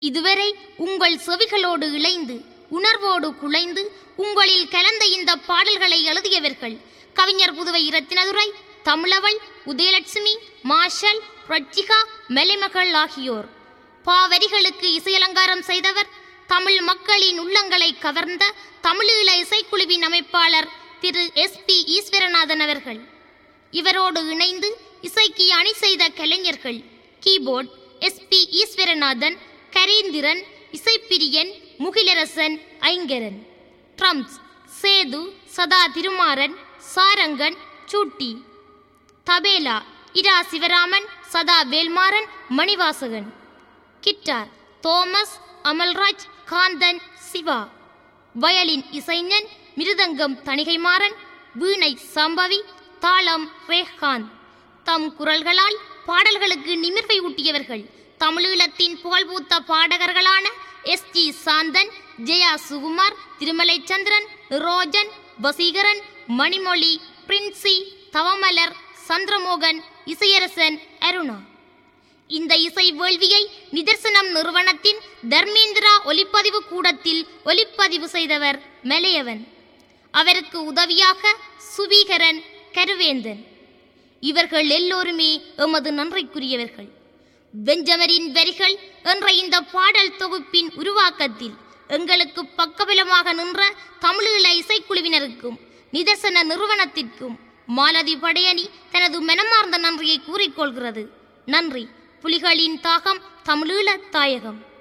இதுவரை உங்கள் செவிகளோடு இணைந்து உணர்வோடு குழைந்து உங்களில் கலந்த இந்த பாடல்களை எழுதியவர்கள் கவிஞர் புதுவை இரத்தினதுரை தமிழவள் உதயலட்சுமி மாஷல் பிரட்சிகா மெலிமகள் ஆகியோர் பாவரிகளுக்கு இசையலங்காரம் செய்தவர் தமிழ் மக்களின் உள்ளங்களை கவர்ந்த தமிழீழ இசைக்குழுவின் அமைப்பாளர் திரு எஸ் பி ஈஸ்வரநாதன் அவர்கள் இவரோடு இணைந்து இசைக்கு அணி செய்த கலைஞர்கள் keyboard S P Eswaranathan Kareendran Isaippiriyan Mugilarasan Aingaran drums Sethu Satha Thirumaran Sarangan Sutti தபேலா இரா சிவராமன் சதா வேல்மாறன் மணிவாசகன் கிட்டார் தோமஸ் அமல்ராஜ் காந்தன் சிவா வயலின் இசைஞன் மிருதங்கம் தணிகைமாறன் வீணை சம்பவி தாளம் ரேஹான் தம் குரல்களால் பாடல்களுக்கு நிமிர்வை ஊட்டியவர்கள் தமிழீழத்தின் புகழ்பூத்த பாடகர்களான எஸ் ஜி சாந்தன் ஜெயா சுகுமார் திருமலை சந்திரன் ரோஜன் வசீகரன் மணிமொழி பிரின்சி தவமலர் சந்திரமோகன் இசையரசன் அருணா இந்த இசை வேள்வியை நிதர்சனம் நிறுவனத்தின் தர்மேந்திரா ஒலிப்பதிவு கூடத்தில் ஒலிப்பதிவு செய்தவர் மெலையவன் அவருக்கு உதவியாக சுபீகரன் கருவேந்தன் இவர்கள் எல்லோருமே எமது நன்றிக்குரியவர்கள் பெஞ்சமரின் வரிகள் என்ற இந்த பாடல் தொகுப்பின் உருவாக்கத்தில் எங்களுக்கு பக்கபலமாக நின்ற தமிழீழ இசைக்குழுவினருக்கும் நிதர்சன நிறுவனத்திற்கும் மாலதி படையணி தனது மனமார்ந்த நன்றியை கூறிக்கொள்கிறது நன்றி புலிகளின் தாகம் தமிழீழ தாயகம்